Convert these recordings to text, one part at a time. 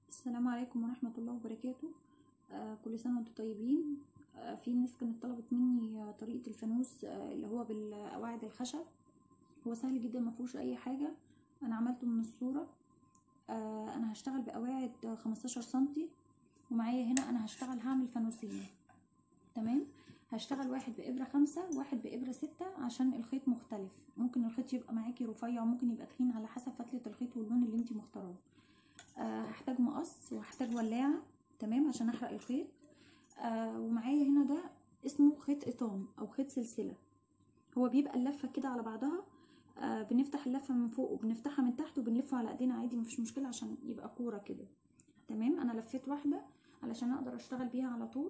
السلام عليكم ورحمة الله وبركاته آه كل سنة وانتم طيبين آه في ناس كانت طلبت مني آه طريقة الفانوس آه اللي هو بالقواعد الخشب هو سهل جدا ما فيهوش اي حاجة انا عملته من الصورة آه انا هشتغل بقواعد 15 سنتي ومعايا هنا انا هشتغل هعمل فانوسين تمام هشتغل واحد بإبرة خمسة واحد بإبرة ستة عشان الخيط مختلف ممكن الخيط يبقى معاكي رفيع وممكن يبقى تخين على حسب فتلة الخيط واللون اللي انتي مختاراه آه هحتاج مقص وهحتاج ولاعة تمام عشان احرق الخيط آه ومعايا هنا ده اسمه خيط قطان او خيط سلسلة هو بيبقى اللفة كده على بعضها آه بنفتح اللفة من فوق وبنفتحها من تحت وبنلفه على ايدينا عادي مفيش مشكلة عشان يبقى كورة كده تمام انا لفيت واحدة علشان اقدر اشتغل بيها على طول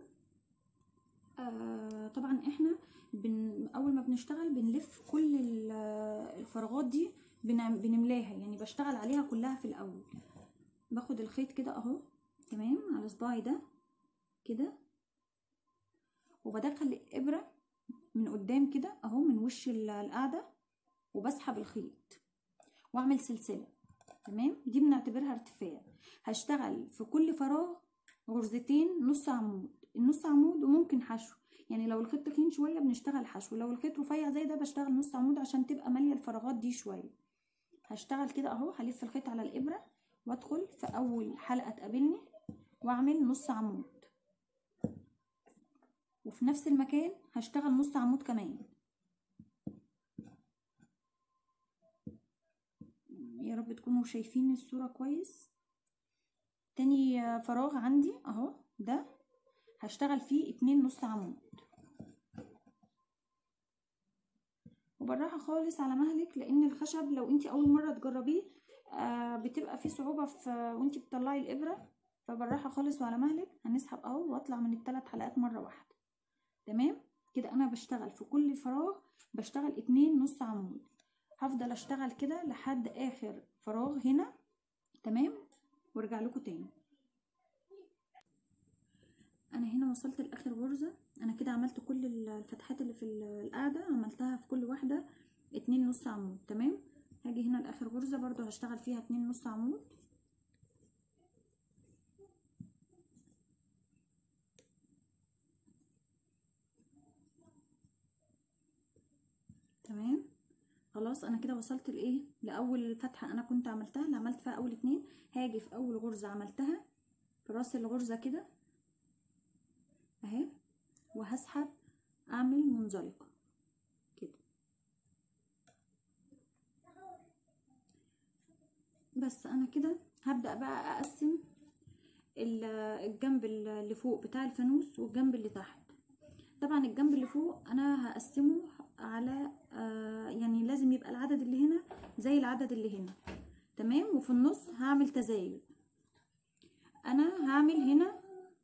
آه طبعا احنا بن اول ما بنشتغل بنلف كل الفراغات دي بن... بنملاها يعني بشتغل عليها كلها في الاول باخد الخيط كده اهو تمام على صباعي ده كده وبدخل الابره من قدام كده اهو من وش القاعده وبسحب الخيط واعمل سلسله تمام دي بنعتبرها ارتفاع هشتغل في كل فراغ غرزتين نص عمود النص عمود وممكن حشو يعني لو الخيط تخين شويه بنشتغل حشو لو الخيط رفيع زي ده بشتغل نص عمود عشان تبقى ماليه الفراغات دي شويه هشتغل كده اهو هلف الخيط على الابره وادخل في اول حلقه تقابلني واعمل نص عمود وفي نفس المكان هشتغل نص عمود كمان يا رب تكونوا شايفين الصوره كويس تاني فراغ عندي اهو ده هشتغل فيه اتنين نص عمود وبالراحة خالص على مهلك لان الخشب لو انت اول مرة تجربيه آه بتبقى فيه صعوبة في وانت بتطلعي الابرة فبالراحة خالص وعلى مهلك هنسحب اهو واطلع من الثلاث حلقات مرة واحدة تمام كده انا بشتغل في كل فراغ بشتغل اتنين نص عمود هفضل اشتغل كده لحد اخر فراغ هنا تمام وارجع لكم تاني انا هنا وصلت لاخر غرزة انا كده عملت كل الفتحات اللي في القاعدة عملتها في كل واحدة اتنين نص عمود تمام هاجي هنا لاخر غرزة برضو هشتغل فيها اتنين نص عمود تمام خلاص انا كده وصلت لايه لاول فتحة انا كنت عملتها اللي عملت فيها اول اتنين هاجي في اول غرزة عملتها في راس الغرزة كده اهي وهسحب اعمل منزلقة كده بس انا كده هبدأ بقى اقسم الجنب اللي فوق بتاع الفانوس والجنب اللي تحت طبعا الجنب اللي فوق انا هقسمه على آه يعني لازم يبقى العدد اللي هنا زي العدد اللي هنا تمام وفي النص هعمل تزايد انا هعمل هنا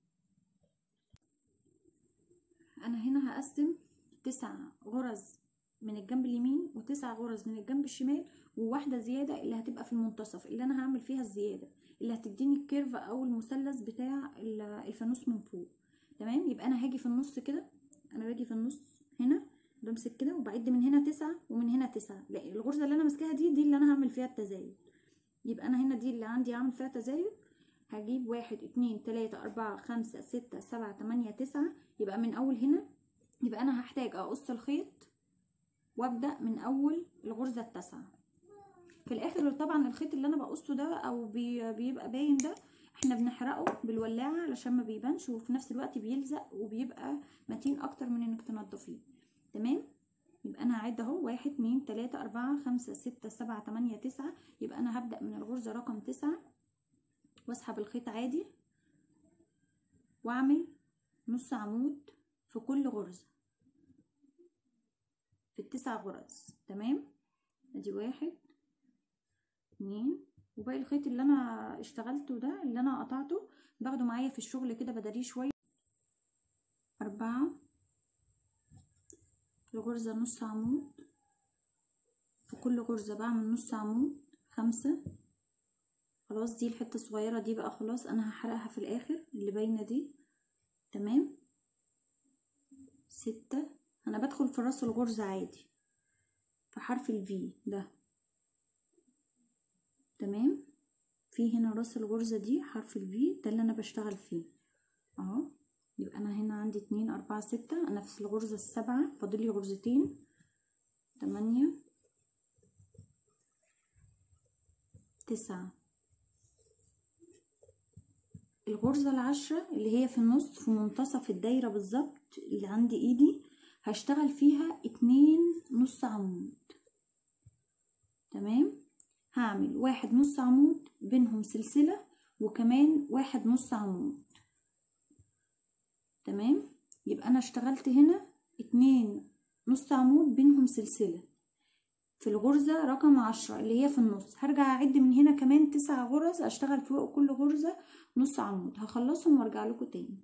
انا هنا هقسم تسع غرز من الجنب اليمين وتسع غرز من الجنب الشمال وواحده زياده اللي هتبقى في المنتصف اللي انا هعمل فيها الزياده اللي هتديني الكيرف او المثلث بتاع الفانوس من فوق تمام يبقى انا هاجي في النص كده انا باجي في النص هنا بمسك كده وبعد من هنا تسعة ومن هنا تسعة لا الغرزة اللي انا ماسكاها دي دي اللي انا هعمل فيها التزايد يبقى انا هنا دي اللي عندي هعمل فيها تزايد هجيب واحد اتنين تلاتة اربعة خمسة ستة سبعة تمانية تسعة يبقى من اول هنا يبقى انا هحتاج اقص الخيط وابدأ من اول الغرزة التاسعة في الاخر طبعا الخيط اللي انا بقصه ده او بي بيبقى باين ده احنا بنحرقه بالولاعة علشان ما بيبانش وفي نفس الوقت بيلزق وبيبقى متين اكتر من انك تنضفيه تمام يبقى انا هعد اهو واحد اتنين تلاتة اربعة خمسة ستة سبعة تمانية تسعة يبقى انا هبدأ من الغرزة رقم تسعة واسحب الخيط عادي واعمل نص عمود في كل غرزة في التسع غرز تمام ادي واحد اتنين وباقي الخيط اللي انا اشتغلته ده اللي انا قطعته باخده معايا في الشغل كده بداريه شوية اربعة الغرزة نص عمود في كل غرزة بعمل نص عمود خمسة خلاص دي الحتة الصغيرة دي بقى خلاص انا هحرقها في الاخر اللي باينة دي تمام ستة انا بدخل في راس الغرزة عادي في حرف الفي ده تمام في هنا راس الغرزة دي حرف البي ده اللي انا بشتغل فيه اهو يبقى انا هنا عندي اتنين اربعة ستة انا في الغرزة السابعة فاضل لي غرزتين تمانية تسعة الغرزة العشرة اللي هي في النص في منتصف الدايرة بالظبط اللي عندي ايدي هشتغل فيها اتنين نص عمود تمام هعمل واحد نص عمود بينهم سلسلة وكمان واحد نص عمود تمام يبقى انا اشتغلت هنا اتنين نص عمود بينهم سلسلة في الغرزة رقم عشرة اللي هي في النص هرجع اعد من هنا كمان تسع غرز اشتغل فوق كل غرزة نص عمود هخلصهم وارجع لكم تاني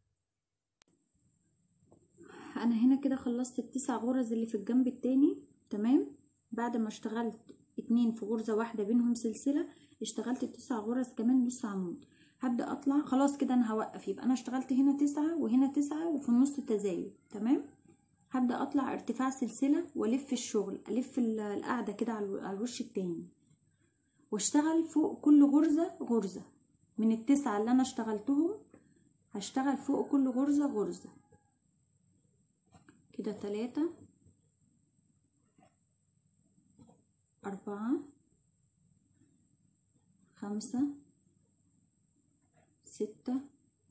انا هنا كده خلصت التسع غرز اللي في الجنب التاني تمام بعد ما اشتغلت اتنين في غرزة واحدة بينهم سلسلة اشتغلت التسع غرز كمان نص عمود هبدأ اطلع خلاص كده انا هوقف يبقى انا اشتغلت هنا تسعة وهنا تسعة وفي النص تزايد تمام هبدأ اطلع ارتفاع سلسلة والف الشغل الف القاعدة كده على الوش التاني واشتغل فوق كل غرزة غرزة من التسعة اللي انا اشتغلتهم هشتغل فوق كل غرزة غرزة كده تلاتة أربعة خمسة ستة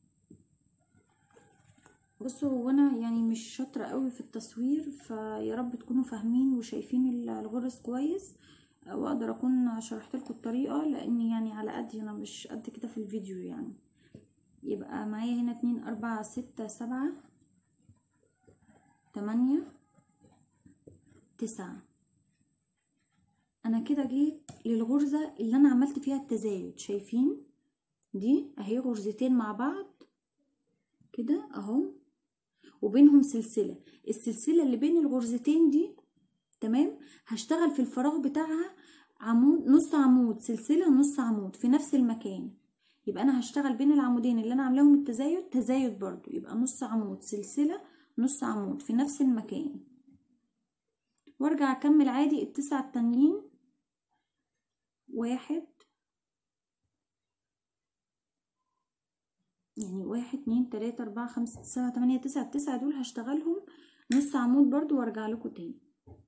بصوا هو انا يعني مش شاطرة قوي في التصوير فيا رب تكونوا فاهمين وشايفين الغرز كويس واقدر اكون شرحت لكم الطريقة لاني يعني على قدي انا مش قد كده في الفيديو يعني يبقى معايا هنا اتنين اربعة ستة سبعة تمانية تسعة انا كده جيت للغرزة اللي انا عملت فيها التزايد شايفين دي اهي غرزتين مع بعض كده اهو وبينهم سلسلة السلسلة اللي بين الغرزتين دي تمام هشتغل في الفراغ بتاعها عمود نص عمود سلسلة نص عمود في نفس المكان يبقى انا هشتغل بين العمودين اللي انا عاملاهم التزايد تزايد برضو يبقى نص عمود سلسلة نص عمود في نفس المكان وارجع اكمل عادي التسعة التانيين واحد يعني واحد اتنين تلاتة اربعة خمسة سبعة تمانية تسعة التسعة دول هشتغلهم نص عمود برضو وارجع لكم تاني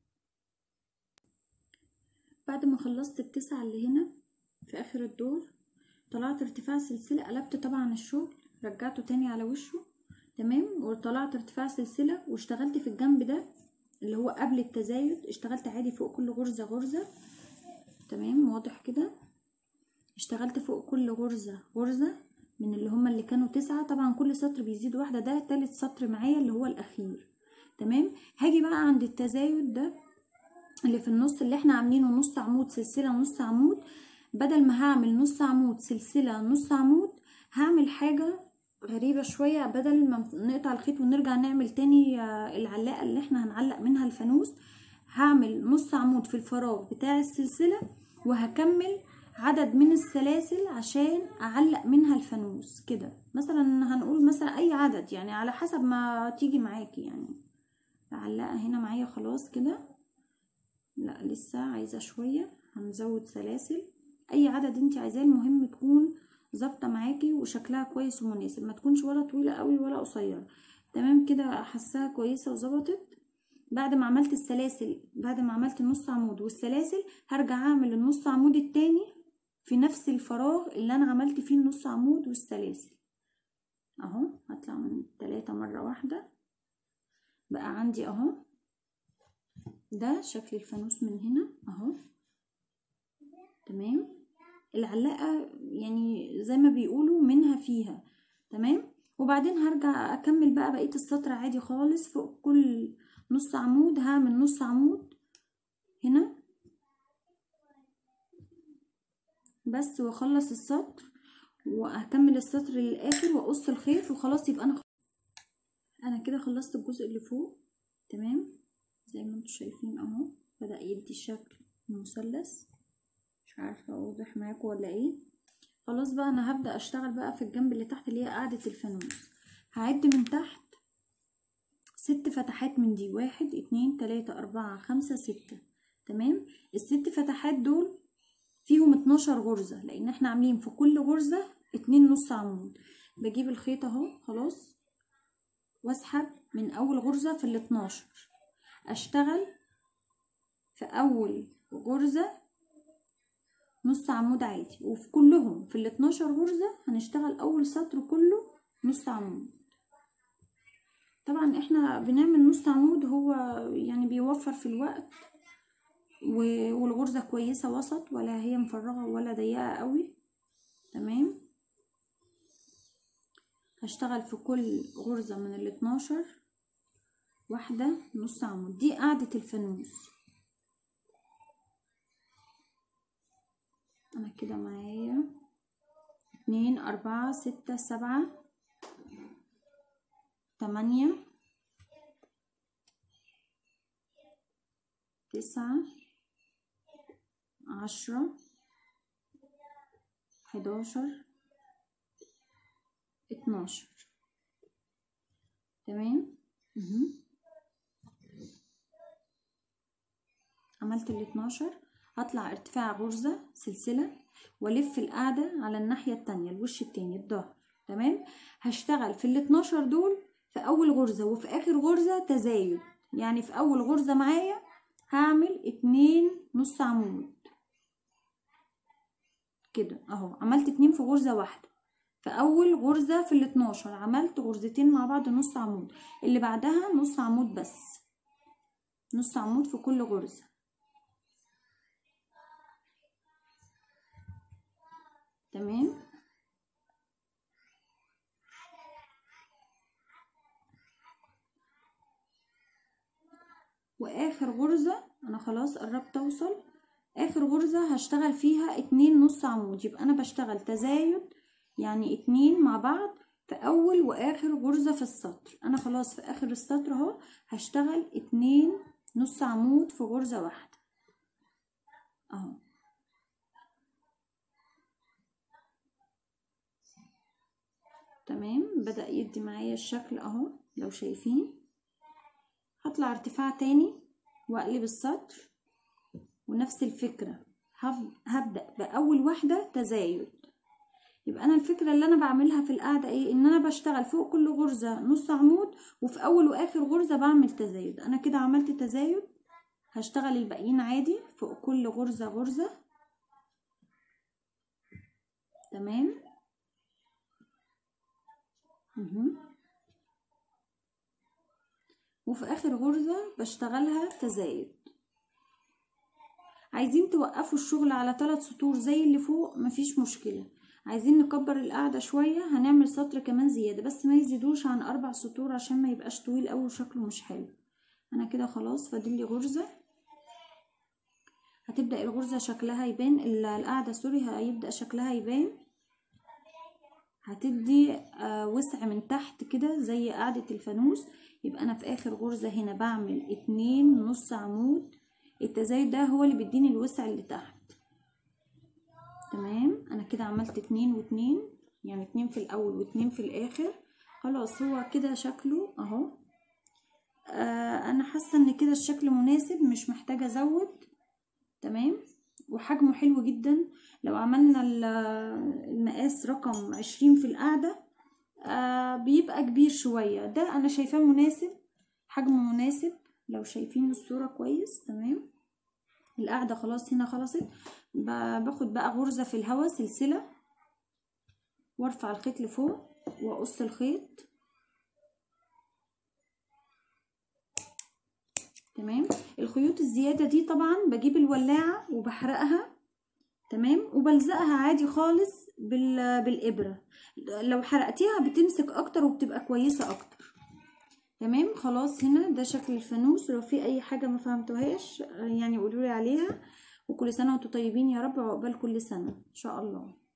بعد ما خلصت التسعة اللي هنا في اخر الدور طلعت ارتفاع سلسلة قلبت طبعا الشغل رجعته تاني على وشه تمام وطلعت ارتفاع سلسلة واشتغلت في الجنب ده اللي هو قبل التزايد اشتغلت عادي فوق كل غرزة غرزة تمام واضح كده اشتغلت فوق كل غرزة غرزة من اللي هما اللي كانوا تسعة طبعا كل سطر بيزيد واحدة ده تالت سطر معايا اللي هو الأخير تمام هاجي بقى عند التزايد ده اللي في النص اللي احنا عاملينه نص عمود سلسلة نص عمود بدل ما هعمل نص عمود سلسلة نص عمود هعمل حاجة غريبة شوية بدل ما نقطع الخيط ونرجع نعمل تاني العلاقة اللي احنا هنعلق منها الفانوس هعمل نص عمود في الفراغ بتاع السلسلة وهكمل عدد من السلاسل عشان اعلق منها الفانوس كده مثلا هنقول مثلا اي عدد يعني على حسب ما تيجي معاكي يعني اعلقها هنا معايا خلاص كده لا لسه عايزة شوية هنزود سلاسل اي عدد انت عايزاه المهم تكون ظابطه معاكي وشكلها كويس ومناسب ما تكونش ولا طويله قوي ولا قصيره تمام كده حاساها كويسه وظبطت بعد ما عملت السلاسل بعد ما عملت النص عمود والسلاسل هرجع اعمل النص عمود التاني في نفس الفراغ اللي انا عملت فيه النص عمود والسلاسل اهو هطلع من التلاتة مرة واحدة بقى عندي اهو ده شكل الفانوس من هنا اهو تمام العلاقة يعني زي ما بيقولوا منها فيها تمام وبعدين هرجع اكمل بقى بقية السطر عادي خالص فوق كل نص عمود هعمل نص عمود هنا بس واخلص السطر واكمل السطر للاخر واقص الخيط وخلاص يبقى انا انا كده خلصت الجزء اللي فوق تمام زي ما انتم شايفين اهو بدأ يدي شكل مثلث مش عارفة اوضح معاكم ولا ايه خلاص بقى انا هبدأ اشتغل بقى في الجنب اللي تحت اللي هي قاعدة الفانوس هعد من تحت ست فتحات من دي واحد اتنين تلاتة اربعة خمسة ستة تمام الست فتحات دول فيهم 12 غرزة لان احنا عاملين في كل غرزة اتنين نص عمود بجيب الخيط اهو خلاص واسحب من اول غرزة في ال 12 اشتغل في اول غرزة نص عمود عادي وفي كلهم في ال 12 غرزة هنشتغل اول سطر كله نص عمود طبعا احنا بنعمل نص عمود هو يعني بيوفر في الوقت و- والغرزة كويسة وسط ولا هي مفرغة ولا ضيقة قوي تمام هشتغل في كل غرزة من ال 12 واحدة نص عمود دي قاعدة الفانوس انا كده معايا اتنين اربعة ستة سبعة تمانية تسعة عشرة حداشر اتناشر تمام مهم. عملت ال 12 هطلع ارتفاع غرزة سلسلة والف القاعدة على الناحية التانية الوش التاني الظهر تمام هشتغل في ال 12 دول في اول غرزة وفي اخر غرزة تزايد يعني في اول غرزة معايا هعمل اتنين نص عمود كده اهو عملت اتنين في غرزة واحدة في اول غرزة في ال 12 عملت غرزتين مع بعض نص عمود اللي بعدها نص عمود بس نص عمود في كل غرزة تمام واخر غرزة انا خلاص قربت اوصل اخر غرزة هشتغل فيها اتنين نص عمود يبقى انا بشتغل تزايد يعني اتنين مع بعض في اول واخر غرزة في السطر انا خلاص في اخر السطر اهو هشتغل اتنين نص عمود في غرزة واحدة اهو تمام بدأ يدي معايا الشكل اهو لو شايفين هطلع ارتفاع تاني واقلب السطر ونفس الفكرة هف- هبدأ بأول واحدة تزايد يبقى أنا الفكرة اللي أنا بعملها في القاعدة إيه إن أنا بشتغل فوق كل غرزة نص عمود وفي أول وآخر غرزة بعمل تزايد أنا كده عملت تزايد هشتغل الباقيين عادي فوق كل غرزة غرزة تمام مهم. وفي اخر غرزة بشتغلها تزايد عايزين توقفوا الشغل على ثلاث سطور زي اللي فوق مفيش مشكلة عايزين نكبر القاعدة شوية هنعمل سطر كمان زيادة بس ما يزيدوش عن اربع سطور عشان ما يبقاش طويل اوي وشكله مش حلو انا كده خلاص فاضلي غرزة هتبدأ الغرزة شكلها يبان ال- القاعدة سوري هيبدأ شكلها يبان هتدي آه، وسع من تحت كده زي قاعدة الفانوس يبقى انا في اخر غرزة هنا بعمل اتنين نص عمود التزايد ده هو اللي بيديني الوسع اللي تحت تمام انا كده عملت اتنين واتنين يعني اتنين في الاول واتنين في الاخر خلاص هو كده شكله اهو آه انا حاسة ان كده الشكل مناسب مش محتاجة ازود تمام وحجمه حلو جدا لو عملنا ال- المقاس رقم عشرين في القاعدة آه بيبقى كبير شوية ده انا شايفاه مناسب حجمه مناسب لو شايفين الصورة كويس تمام القاعدة خلاص هنا خلصت ب- باخد بقى غرزة في الهوا سلسلة وارفع الخيط لفوق واقص الخيط تمام الخيوط الزيادة دي طبعا بجيب الولاعة وبحرقها تمام وبلزقها عادي خالص بال... بالإبرة لو حرقتيها بتمسك أكتر وبتبقى كويسة أكتر تمام خلاص هنا ده شكل الفانوس لو في أي حاجة ما فهمتوهاش يعني قولولي عليها وكل سنة وانتم طيبين يا رب وعقبال كل سنة إن شاء الله